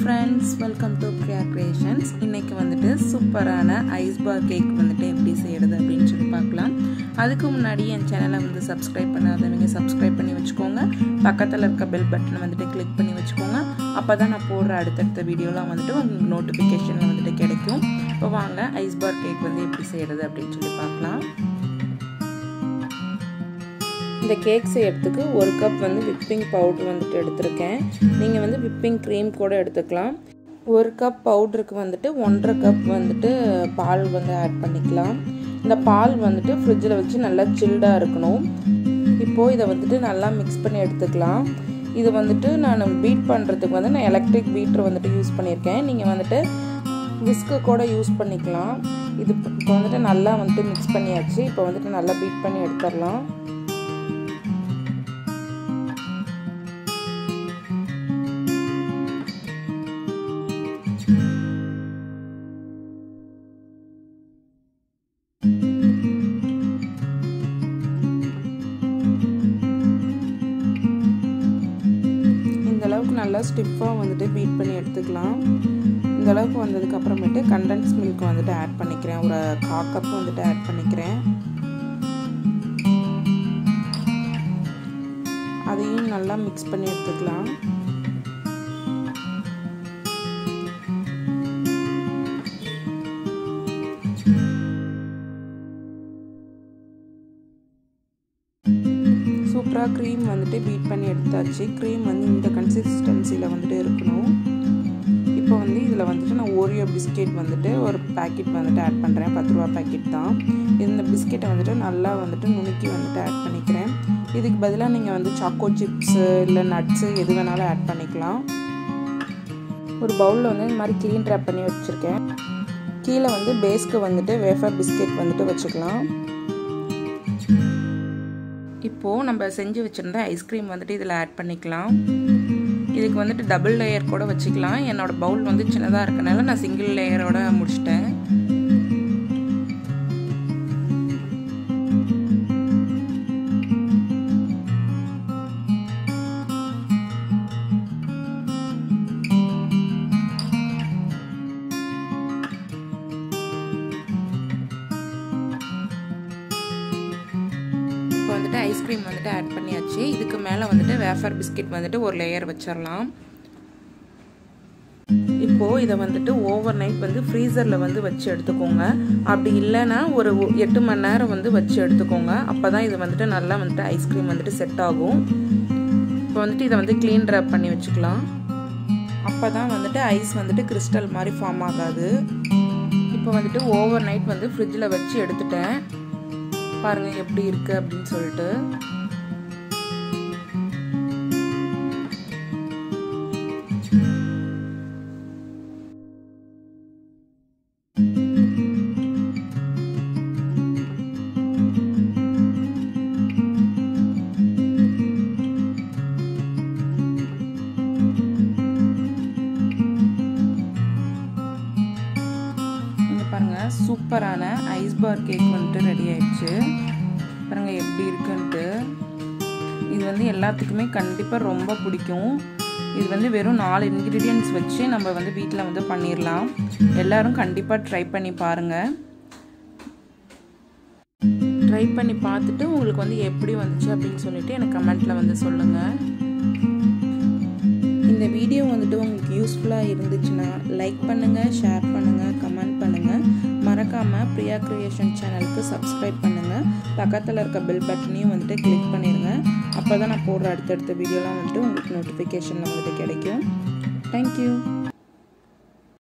friends welcome to Priya creations இன்றைக்கி வந்துட்டு சூப்பரான ஐஸ் பார் கேக் வந்துட்டு எப்படி செய்கிறது அப்படின்னு சொல்லி பார்க்கலாம் அதுக்கு முன்னாடி என் சேனலை வந்து சப்ஸ்கிரைப் பண்ணாதவங்க சப்ஸ்கிரைப் பண்ணி வச்சுக்கோங்க பக்கத்தில் இருக்க பெல் பட்டனை வந்துட்டு கிளிக் பண்ணி வச்சுக்கோங்க அப்போ தான் நான் போடுற அடுத்தடுத்த வீடியோலாம் வந்துட்டு உங்களுக்கு நோட்டிஃபிகேஷனில் வந்துட்டு கிடைக்கும் இப்போ வாங்க ஐஸ் பார் கேக் வந்து எப்படி செய்கிறது அப்படின்னு சொல்லி பார்க்கலாம் இந்த கேக் செய்யறதுக்கு ஒரு கப் வந்து விப்பிங் பவுட்ரு வந்துட்டு எடுத்திருக்கேன் நீங்கள் வந்து விப்பிங் க்ரீம் கூட எடுத்துக்கலாம் ஒரு கப் பவுட்ருக்கு வந்துட்டு ஒன்றரை கப் வந்துட்டு பால் வந்து ஆட் பண்ணிக்கலாம் இந்த பால் வந்துட்டு ஃப்ரிட்ஜில் வச்சு நல்லா சில்டாக இருக்கணும் இப்போது இதை வந்துட்டு நல்லா மிக்ஸ் பண்ணி எடுத்துக்கலாம் இது வந்துட்டு நான் பீட் பண்ணுறதுக்கு வந்து நான் எலக்ட்ரிக் பீட்ரு வந்துட்டு யூஸ் பண்ணியிருக்கேன் நீங்கள் வந்துட்டு விஸ்க்கு கூட யூஸ் பண்ணிக்கலாம் இது இப்போ வந்துட்டு நல்லா வந்துட்டு மிக்ஸ் பண்ணியாச்சு இப்போ வந்துட்டு நல்லா பீட் பண்ணி எடுத்துடலாம் இந்த அளவுக்கு நல்லா ஸ்டிஃபாக வந்துட்டு பீட் பண்ணி எடுத்துக்கலாம் இந்த அளவுக்கு வந்ததுக்கு அப்புறமேட்டு கண்டென்ஸ் மில்க் வந்துட்டு ஆட் பண்ணிக்கிறேன் ஒரு கா கப் வந்துட்டு ஆட் பண்ணிக்கிறேன் அதையும் நல்லா மிக்ஸ் பண்ணி எடுத்துக்கலாம் சூப்பராக க்ரீம் வந்துட்டு பீட் பண்ணி எடுத்தாச்சு க்ரீம் வந்து இந்த கன்சிஸ்டன்சியில் வந்துட்டு இருக்கணும் இப்போ வந்து இதில் வந்துட்டு நான் ஓரியோ பிஸ்கெட் வந்துட்டு ஒரு பேக்கெட் வந்துட்டு ஆட் பண்ணுறேன் பத்து ரூபா பேக்கெட் தான் இந்த பிஸ்கெட்டை வந்துட்டு நல்லா வந்துட்டு நுணுக்கி வந்துட்டு ஆட் பண்ணிக்கிறேன் இதுக்கு பதிலாக நீங்கள் வந்து சாக்கோ சிப்ஸு இல்லை நட்ஸு எது வேணாலும் ஆட் பண்ணிக்கலாம் ஒரு பவுலில் வந்து இந்த மாதிரி க்ளீன் ட்ராப் பண்ணி வச்சுருக்கேன் கீழே வந்து பேஸ்க்கு வந்துட்டு வேஃபர் பிஸ்கெட் வந்துட்டு வச்சுக்கலாம் இப்போது நம்ம செஞ்சு வச்சுருந்த ஐஸ்கிரீம் வந்துட்டு இதில் ஆட் பண்ணிக்கலாம் இதுக்கு வந்துட்டு டபுள் லேயர் கூட வச்சுக்கலாம் என்னோடய பவுல் வந்து சின்னதாக இருக்கனால நான் சிங்கிள் லேயரோட முடிச்சிட்டேன் இப்போ வந்துட்டு ஐஸ்கிரீம் வந்துட்டு ஆட் பண்ணியாச்சு இதுக்கு மேலே வந்துட்டு வேஃபர் பிஸ்கெட் வந்துட்டு ஒரு லேயர் வச்சிடலாம் இப்போது இதை வந்துட்டு ஓவர் நைட் வந்து ஃப்ரீசரில் வந்து வச்சு எடுத்துக்கோங்க அப்படி இல்லைன்னா ஒரு எட்டு மணி நேரம் வந்து வச்சு எடுத்துக்கோங்க அப்போ தான் இது வந்துட்டு நல்லா வந்துட்டு ஐஸ்கிரீம் வந்துட்டு செட் ஆகும் இப்போ வந்துட்டு இதை வந்து க்ளீன் ட்ராப் பண்ணி வச்சுக்கலாம் அப்போ தான் வந்துட்டு ஐஸ் வந்துட்டு கிறிஸ்டல் மாதிரி ஃபார்ம் ஆகாது இப்போ வந்துட்டு ஓவர் நைட் வந்து ஃப்ரிட்ஜில் வச்சு எடுத்துட்டேன் பாருங்கள் எப்படி இருக்குது அப்படின்னு சொல்லிட்டு பாருங்கள் சூப்பரான ஐஸ் பார் கேக் வந்துட்டு ரெடி ஆயிடுச்சு பாருங்கள் எப்படி இருக்குன்ட்டு இது வந்து எல்லாத்துக்குமே கண்டிப்பாக ரொம்ப பிடிக்கும் இது வந்து வெறும் நாலு இன்க்ரீடியன்ட்ஸ் வச்சு நம்ம வந்து வீட்டில் வந்து பண்ணிடலாம் எல்லோரும் கண்டிப்பாக ட்ரை பண்ணி பாருங்கள் ட்ரை பண்ணி பார்த்துட்டு உங்களுக்கு வந்து எப்படி வந்துச்சு அப்படின்னு சொல்லிட்டு எனக்கு கமெண்ட்டில் வந்து சொல்லுங்கள் இந்த வீடியோ வந்துட்டு உங்களுக்கு யூஸ்ஃபுல்லாக இருந்துச்சுன்னா லைக் பண்ணுங்கள் ஷேர் பண்ணுங்கள் கமெண்ட் பண்ணுங்கள் மறக்காமல் பிரியா க்ரியேஷன் சேனலுக்கு சப்ஸ்கிரைப் பண்ணுங்கள் பக்கத்தில் இருக்க பெல் பட்டனையும் வந்துட்டு கிளிக் பண்ணிடுங்க அப்போ தான் நான் போடுற அடுத்தடுத்த வீடியோலாம் வந்துட்டு உங்களுக்கு நோட்டிஃபிகேஷனில் வந்துட்டு கிடைக்கும் தேங்க்யூ